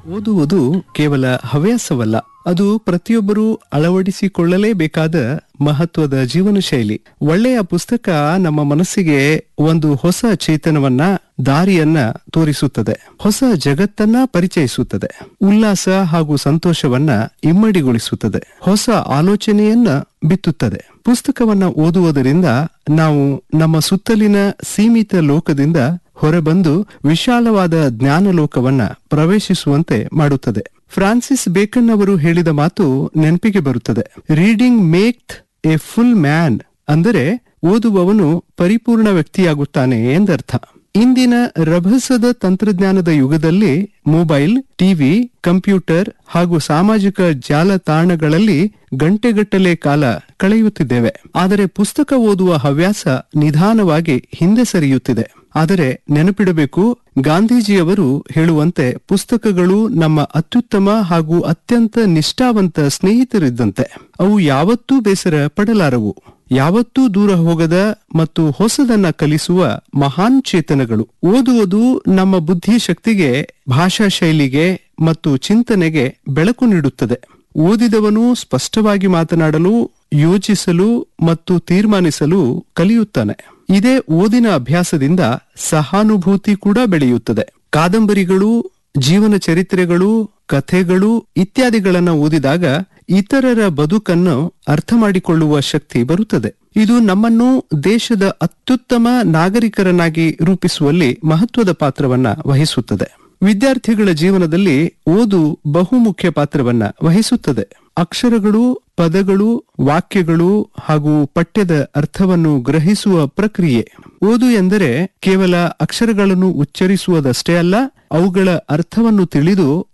ಓದುವುದು ಕೇವಲ ಹವ್ಯಾಸವಲ್ಲ ಅದು ಪ್ರತಿಯೊಬ್ಬರೂ ಅಳವಡಿಸಿಕೊಳ್ಳಲೇಬೇಕಾದ ಮಹತ್ವದ ಜೀವನ ಶೈಲಿ ಒಳ್ಳೆಯ ಪುಸ್ತಕ ನಮ್ಮ ಮನಸ್ಸಿಗೆ ಒಂದು ಹೊಸ ಚೇತನವನ್ನ ದಾರಿಯನ್ನ ತೋರಿಸುತ್ತದೆ ಹೊಸ ಜಗತ್ತನ್ನ ಪರಿಚಯಿಸುತ್ತದೆ ಉಲ್ಲಾಸ ಹಾಗೂ ಸಂತೋಷವನ್ನ ಇಮ್ಮಡಿಗೊಳಿಸುತ್ತದೆ ಹೊಸ ಆಲೋಚನೆಯನ್ನ ಬಿತ್ತುತ್ತದೆ ಪುಸ್ತಕವನ್ನ ಓದುವುದರಿಂದ ನಾವು ನಮ್ಮ ಸುತ್ತಲಿನ ಸೀಮಿತ ಲೋಕದಿಂದ ಹೊರಬಂದು ವಿಶಾಲವಾದ ಜ್ಞಾನಲೋಕವನ್ನ ಪ್ರವೇಶಿಸುವಂತೆ ಮಾಡುತ್ತದೆ ಫ್ರಾನ್ಸಿಸ್ ಬೇಕನ್ ಅವರು ಹೇಳಿದ ಮಾತು ನೆನಪಿಗೆ ಬರುತ್ತದೆ reading make a full man ಅಂದರೆ ಓದುವವನು ಪರಿಪೂರ್ಣ ವ್ಯಕ್ತಿಯಾಗುತ್ತಾನೆ ಎಂದರ್ಥ ಇಂದಿನ ರಭಸದ ತಂತ್ರಜ್ಞಾನದ ಯುಗದಲ್ಲಿ ಮೊಬೈಲ್ ಟಿವಿ ಕಂಪ್ಯೂಟರ್ ಹಾಗೂ ಸಾಮಾಜಿಕ ಜಾಲತಾಣಗಳಲ್ಲಿ ಗಂಟೆಗಟ್ಟಲೆ ಕಾಲ ಕಳೆಯುತ್ತಿದ್ದೇವೆ ಆದರೆ ಪುಸ್ತಕ ಓದುವ ಹವ್ಯಾಸ ನಿಧಾನವಾಗಿ ಹಿಂದೆ ಸರಿಯುತ್ತಿದೆ ಆದರೆ ನೆನಪಿಡಬೇಕು ಗಾಂಧೀಜಿಯವರು ಹೇಳುವಂತೆ ಪುಸ್ತಕಗಳು ನಮ್ಮ ಅತ್ಯುತ್ತಮ ಹಾಗೂ ಅತ್ಯಂತ ನಿಷ್ಠಾವಂತ ಸ್ನೇಹಿತರಿದ್ದಂತೆ ಅವು ಯಾವತ್ತೂ ಬೇಸರ ಪಡಲಾರವು ಯಾವತ್ತೂ ದೂರ ಹೋಗದ ಮತ್ತು ಹೊಸದನ್ನ ಕಲಿಸುವ ಮಹಾನ್ ಚೇತನಗಳು ಓದುವುದು ನಮ್ಮ ಬುದ್ಧಿಶಕ್ತಿಗೆ ಭಾಷಾ ಶೈಲಿಗೆ ಮತ್ತು ಚಿಂತನೆಗೆ ಬೆಳಕು ನೀಡುತ್ತದೆ ಓದಿದವನು ಸ್ಪಷ್ಟವಾಗಿ ಮಾತನಾಡಲು ಯೋಚಿಸಲು ಮತ್ತು ತೀರ್ಮಾನಿಸಲು ಕಲಿಯುತ್ತಾನೆ ಇದೇ ಓದಿನ ಅಭ್ಯಾಸದಿಂದ ಸಹಾನುಭೂತಿ ಕೂಡ ಬೆಳೆಯುತ್ತದೆ ಕಾದಂಬರಿಗಳು ಜೀವನ ಚರಿತ್ರೆಗಳು ಕಥೆಗಳು ಇತ್ಯಾದಿಗಳನ್ನ ಓದಿದಾಗ ಇತರರ ಬದುಕನ್ನು ಅರ್ಥ ಮಾಡಿಕೊಳ್ಳುವ ಶಕ್ತಿ ಬರುತ್ತದೆ ಇದು ನಮ್ಮನ್ನು ದೇಶದ ಅತ್ಯುತ್ತಮ ನಾಗರಿಕರನ್ನಾಗಿ ರೂಪಿಸುವಲ್ಲಿ ಮಹತ್ವದ ಪಾತ್ರವನ್ನ ವಹಿಸುತ್ತದೆ ವಿದ್ಯಾರ್ಥಿಗಳ ಜೀವನದಲ್ಲಿ ಓದು ಬಹುಮುಖ್ಯ ಪಾತ್ರವನ್ನ ವಹಿಸುತ್ತದೆ ಅಕ್ಷರಗಳು ಪದಗಳು ವಾಕ್ಯಗಳು ಹಾಗೂ ಪಠ್ಯದ ಅರ್ಥವನ್ನು ಗ್ರಹಿಸುವ ಪ್ರಕ್ರಿಯೆ ಓದು ಎಂದರೆ ಕೇವಲ ಅಕ್ಷರಗಳನ್ನು ಉಚ್ಚರಿಸುವುದಷ್ಟೇ ಅಲ್ಲ ಅವುಗಳ ಅರ್ಥವನ್ನು ತಿಳಿದು